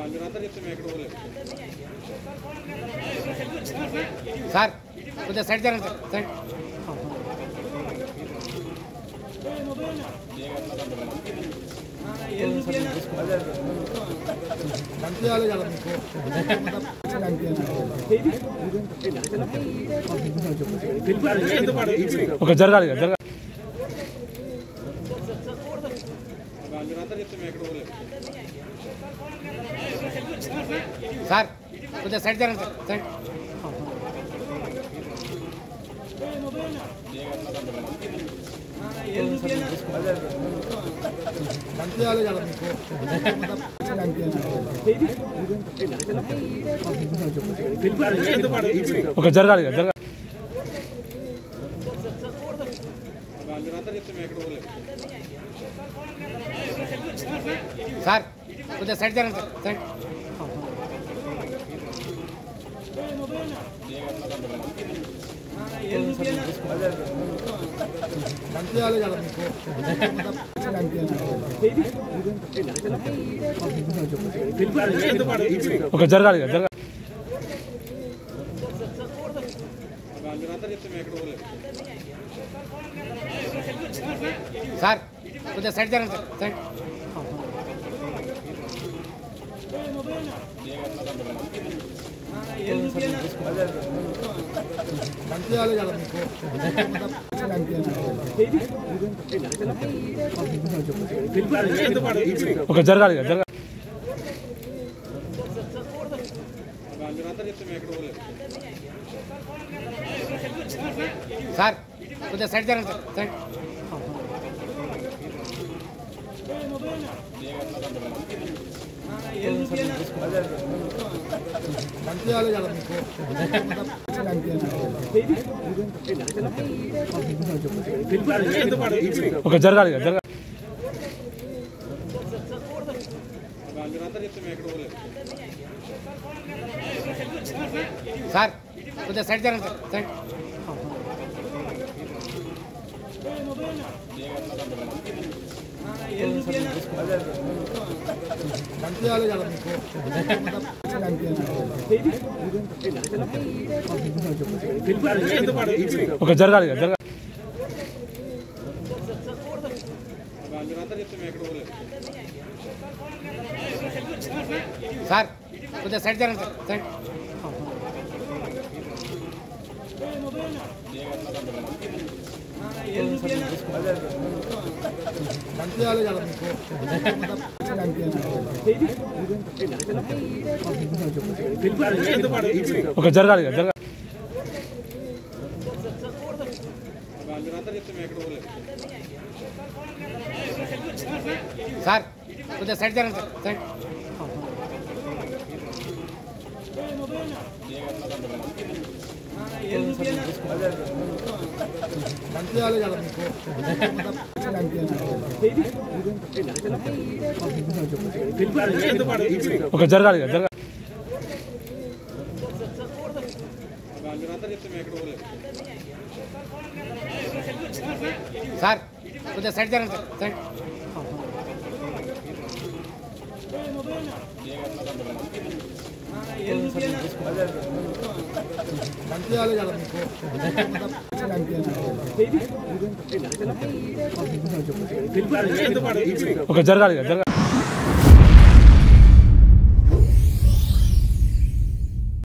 sir కొంచెం side జరగండి sir side కనిపించాలి కదా మీకు ఒక జరగాలి కదా, జరగాలి సార్ కొంచెం సైడ్ జరగండి సార్ సైడ్ కనిపించాలి కదా మీకు ఒక జరగాలి కదా, జరగాలి సార్ కొంచెం సైడ్ జరగండి సార్ సైడ్ కనిపించాలి కదా మీకు ఒక జరగాలి కదా, జరగాలి సార్ కొంచెం సైడ్ జరగండి సార్ సైడ్ కనిపించాలి కదా మీకు ఒక జరగాలి కదా, జరగాలి సార్ కొంచెం సైడ్ జరగండి సార్ సైడ్ కనిపించాలి కదా మీకు ఒక జరగాలి కదా, జరగాలి సార్ కొంచెం సైడ్ జరగండి సార్ సైడ్ కనిపించాలి కదా మీకు ఒక జరగాలి కదా, జరగాలి సార్ కొంచెం సైడ్ జరగండి సార్ సైడ్ కనిపించాలి కదా మీకు ఒక జరగాలి కదా, జరగాలి సార్ కొంచెం సైడ్ జరగండి సార్ సైడ్ కనిపించాలి కదా మీకు ఒక జరగాలి కదా, జరగాలి సార్ కొంచెం సైడ్ జరగండి సార్ సైడ్ కనిపించాలి కదా మీకు ఒక జరగాలి కదా, జరగాలి